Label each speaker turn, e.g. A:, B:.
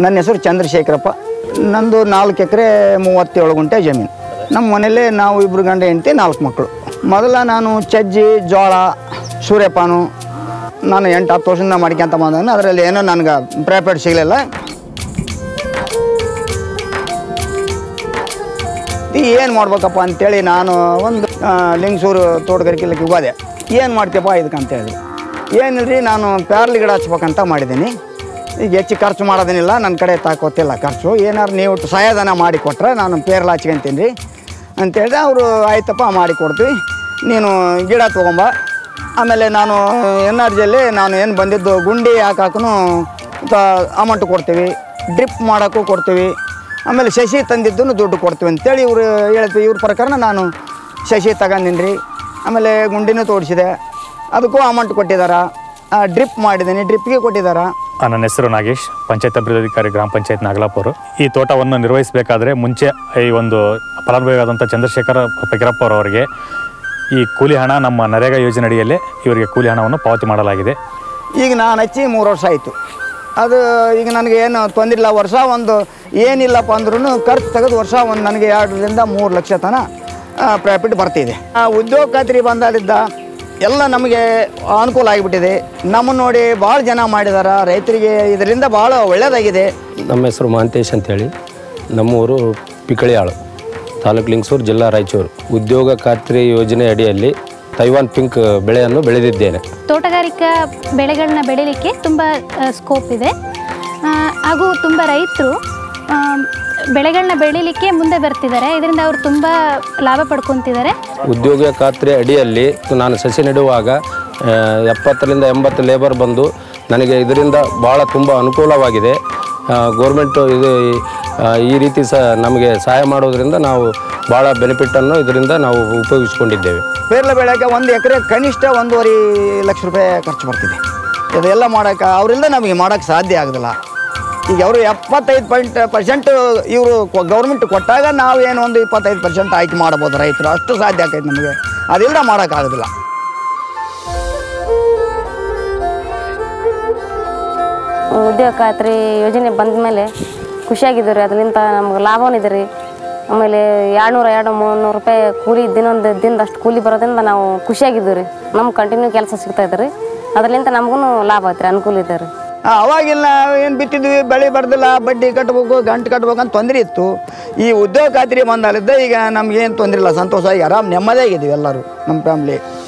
A: ನನ್ನ ಹೆಸರು ಚಂದ್ರಶೇಖರಪ್ಪ ನಂದು ನಾಲ್ಕು ಎಕರೆ ಮೂವತ್ತೇಳು ಗುಂಟೆ ಜಮೀನು ನಮ್ಮ ಮನೇಲಿ ನಾವು ಇಬ್ಬರು ಗಂಡ ಹೆಂಡತಿ ನಾಲ್ಕು ಮಕ್ಕಳು ಮೊದಲ ನಾನು ಚಜ್ಜಿ ಜೋಳ ಸೂರ್ಯಪಾನು ನಾನು ಎಂಟು ಹತ್ತು ವರ್ಷದಿಂದ ಮಾಡ್ಕೊಂತ ಬಂದ ಅದರಲ್ಲಿ ಏನೋ ನನಗೆ ಪ್ರಾಫಿಟ್ ಸಿಗಲಿಲ್ಲ ಏನು ಮಾಡ್ಬೇಕಪ್ಪ ಅಂತೇಳಿ ನಾನು ಒಂದು ಆ, ಲಿಂಗಸೂರು ತೋಟಗಾರಿಕೆ ಇಲಾಖೆಗೆ ಹೋದೆ ಏನು ಮಾಡ್ತೀಯಪ್ಪ ಇದಕ್ಕೆ ಅಂತ ಹೇಳಿದ್ರು ಏನಿಲ್ರಿ ನಾನು ಪ್ಯಾರ್ಲಿ ಗಿಡ ಹಚ್ಬೇಕಂತ ಮಾಡಿದ್ದೀನಿ ಈಗ ಹೆಚ್ಚು ಖರ್ಚು ಮಾಡೋದೇನಿಲ್ಲ ನನ್ನ ಕಡೆ ತಾಕೋತಿಲ್ಲ ಖರ್ಚು ಏನಾರು ನೀವು ಸಹಾಯಧನ ಮಾಡಿ ಕೊಟ್ಟರೆ ನಾನು ಪೇರ್ಲ ಹಚ್ಕೊಂತೀನಿ ರೀ ಅಂತೇಳಿದ್ರೆ ಅವರು ಆಯ್ತಪ್ಪ ಮಾಡಿ ಕೊಡ್ತೀವಿ ನೀನು ಗಿಡ ತೊಗೊಂಬ ಆಮೇಲೆ ನಾನು ಎನ್ ಆರ್ ಜಿಯಲ್ಲಿ ನಾನು ಏನು ಬಂದಿದ್ದು ಗುಂಡಿ ಹಾಕಾಕೂ ಅಮೌಂಟ್ ಕೊಡ್ತೀವಿ ಡ್ರಿಪ್ ಮಾಡೋಕ್ಕೂ ಕೊಡ್ತೀವಿ ಆಮೇಲೆ ಶಶಿ ತಂದಿದ್ದನ್ನು ದುಡ್ಡು ಕೊಡ್ತೀವಿ ಅಂತೇಳಿ ಇವರು ಹೇಳ್ತೀವಿ ಇವ್ರ ಪ್ರಕಾರ ನಾನು ಶಶಿ ತಗೊಂಡಿನಿ ರೀ ಆಮೇಲೆ ಗುಂಡಿನೂ ತೋಡಿಸಿದೆ ಅದಕ್ಕೂ ಅಮೌಂಟ್ ಕೊಟ್ಟಿದ್ದಾರೆ ಡ್ರಿಪ್ ಮಾಡಿದ್ದೀನಿ ಡ್ರಿಪ್ಗೆ ಕೊಟ್ಟಿದ್ದಾರೆ
B: ಆ, ನನ್ನ ಹೆಸರು ನಾಗೇಶ್ ಪಂಚಾಯತ್ ಅಭಿವೃದ್ಧಿಕಾರಿ ಗ್ರಾಮ ಪಂಚಾಯತ್ ನಾಗಲಾಪುರ ಈ ತೋಟವನ್ನು ನಿರ್ವಹಿಸಬೇಕಾದ್ರೆ ಮುಂಚೆ ಈ ಒಂದು ಫಲಾನುಭವಿಯಾದಂಥ ಚಂದ್ರಶೇಖರ ಫಕೀರಪ್ಪ ಅವರಿಗೆ ಈ ಕೂಲಿ ಹಣ ನಮ್ಮ ನರೇಗಾ ಯೋಜನೆ ಅಡಿಯಲ್ಲೇ ಇವರಿಗೆ ಕೂಲಿ ಹಣವನ್ನು ಪಾವತಿ ಮಾಡಲಾಗಿದೆ
A: ಈಗ ನಾನು ಹಚ್ಚಿ ಮೂರು ವರ್ಷ ಆಯಿತು ಅದು ಈಗ ನನಗೆ ಏನು ತೊಂದಿಲ್ಲ ವರ್ಷ ಒಂದು ಏನಿಲ್ಲಪ್ಪ ಅಂದ್ರೂ ಖರ್ಚು ತೆಗೆದು ವರ್ಷ ಒಂದು ನನಗೆ ಎರಡರಿಂದ ಮೂರು ಲಕ್ಷ ತನ ಪ್ರಾಫಿಟ್ ಬರ್ತಿದೆ ಆ ಉದ್ಯೋಗ ಖಾತ್ರಿ ಬಂದಾಲಿದ್ದ ಎಲ್ಲ ನಮಗೆ ಅನುಕೂಲ ಆಗಿಬಿಟ್ಟಿದೆ ನಮ್ಮನ್ನು ನೋಡಿ ಭಾಳ ಜನ ಮಾಡಿದಾರೆ ರೈತರಿಗೆ ಇದರಿಂದ ಭಾಳ ಒಳ್ಳೆಯದಾಗಿದೆ
C: ನಮ್ಮ ಹೆಸರು ಮಹಾಂತೇಶ್ ಅಂತೇಳಿ ನಮ್ಮೂರು ಪಿಕಳಿಯಾಳು ತಾಲೂಕು ಲಿಂಗಸೂರು ಜಿಲ್ಲಾ ರಾಯಚೂರು ಉದ್ಯೋಗ ಖಾತ್ರಿ ಯೋಜನೆ ಅಡಿಯಲ್ಲಿ ತೈವಾನ್ ಪಿಂಕ್ ಬೆಳೆಯನ್ನು ಬೆಳೆದಿದ್ದೇನೆ
D: ತೋಟಗಾರಿಕಾ ಬೆಳೆಗಳನ್ನ ಬೆಳೀಲಿಕ್ಕೆ ತುಂಬ ಸ್ಕೋಪ್ ಇದೆ ಆ, ಹಾಗೂ ತುಂಬ ರೈತರು ಬೆಳೆಗಳನ್ನ ಬೆಳೀಲಿಕ್ಕೆ ಮುಂದೆ ಬರ್ತಿದ್ದಾರೆ ಇದರಿಂದ ಅವರು ತುಂಬ ಲಾಭ ಪಡ್ಕೊತಿದ್ದಾರೆ
C: ಉದ್ಯೋಗ ಖಾತ್ರಿ ಅಡಿಯಲ್ಲಿ ನಾನು ಸಸಿ ನೆಡುವಾಗ ಆ, ಎಪ್ಪತ್ತರಿಂದ ಎಂಬತ್ತು ಲೇಬರ್ ಬಂದು ನನಗೆ ಇದರಿಂದ ಭಾಳ ತುಂಬ ಅನುಕೂಲವಾಗಿದೆ ಗೋರ್ಮೆಂಟು ಇದು ಆ, ಈ ರೀತಿ ಸಹ ನಮಗೆ ಸಹಾಯ ಮಾಡೋದ್ರಿಂದ ನಾವು ಭಾಳ ಬೆನಿಫಿಟ್ಟನ್ನು ಇದರಿಂದ ನಾವು ಉಪಯೋಗಿಸ್ಕೊಂಡಿದ್ದೇವೆ
A: ಪೇರ್ಲೆ ಬೆಳೆಯೋಕ್ಕೆ ಒಂದು ಎಕರೆ ಕನಿಷ್ಠ ಒಂದೂವರೆ ಲಕ್ಷ ರೂಪಾಯಿ ಖರ್ಚು ಬರ್ತಿದೆ ಇದೆಲ್ಲ ಮಾಡೋಕೆ ಅವರಿಂದ ನಮಗೆ ಮಾಡೋಕ್ಕೆ ಸಾಧ್ಯ ಆಗೋದಿಲ್ಲ ಈಗ ಅವರು ಎಪ್ಪತ್ತೈದು ಪಾಯಿಂಟ್ ಪರ್ಸೆಂಟ್ ಇವರು ಗೌರ್ಮೆಂಟ್ ಕೊಟ್ಟಾಗ ನಾವು ಏನು ಒಂದು ಇಪ್ಪತ್ತೈದು ಪರ್ಸೆಂಟ್ ಆಯ್ಕೆ ಮಾಡ್ಬೋದು ರೈತರು ಅಷ್ಟು ಸಾಧ್ಯ ಆಕೈತೆ ನಮಗೆ ಅದಿಲ್ಲದ ಮಾಡೋಕ್ಕಾಗೋದಿಲ್ಲ
E: ಉದ್ಯೋಗ ಖಾತ್ರಿ ಯೋಜನೆ ಬಂದ ಮೇಲೆ ಖುಷಿಯಾಗಿದ್ದೀವಿ ರೀ ಅದರಿಂದ ನಮ್ಗೆ ಲಾಭವೂ ಇದೆ ರೀ ಆಮೇಲೆ ಎರಡುನೂರ ಎರಡು ಮುನ್ನೂರು ರೂಪಾಯಿ ಕೂಲಿ ದಿನೊಂದು ದಿನದ ಅಷ್ಟು ಕೂಲಿ ಬರೋದ್ರಿಂದ ನಾವು ಖುಷಿಯಾಗಿದ್ದೀವಿ ರೀ ನಮ್ಗೆ ಕಂಟಿನ್ಯೂ ಕೆಲಸ ಸಿಗ್ತಾ ಇದೆ ರೀ ಅದರಿಂದ ನಮಗೂ ಲಾಭ ಐತೆ ರೀ ಅನುಕೂಲ ಇದೆ ರೀ
A: ಆ, ಅವಾಗಿಲ್ಲ ಏನು ಬಿತ್ತಿದ್ವಿ ಬೆಳೆ ಬರ್ದಿಲ್ಲ ಬಡ್ಡಿ ಕಟ್ಬೇಕು ಗಂಟು ಕಟ್ಬೇಕು ಅಂತ ತೊಂದರೆ ಇತ್ತು ಈ ಉದ್ಯೋಗ ಖಾತ್ರಿ ಬಂದಾಲಿದ್ದ ಈಗ ನಮ್ಗೇನು ತೊಂದರೆ ಇಲ್ಲ ಸಂತೋಷ ಆಗಿ ಆರಾಮ್ ನೆಮ್ಮದಿಯಾಗಿದ್ದೀವಿ ಎಲ್ಲರೂ ನಮ್ಮ ಫ್ಯಾಮ್ಲಿ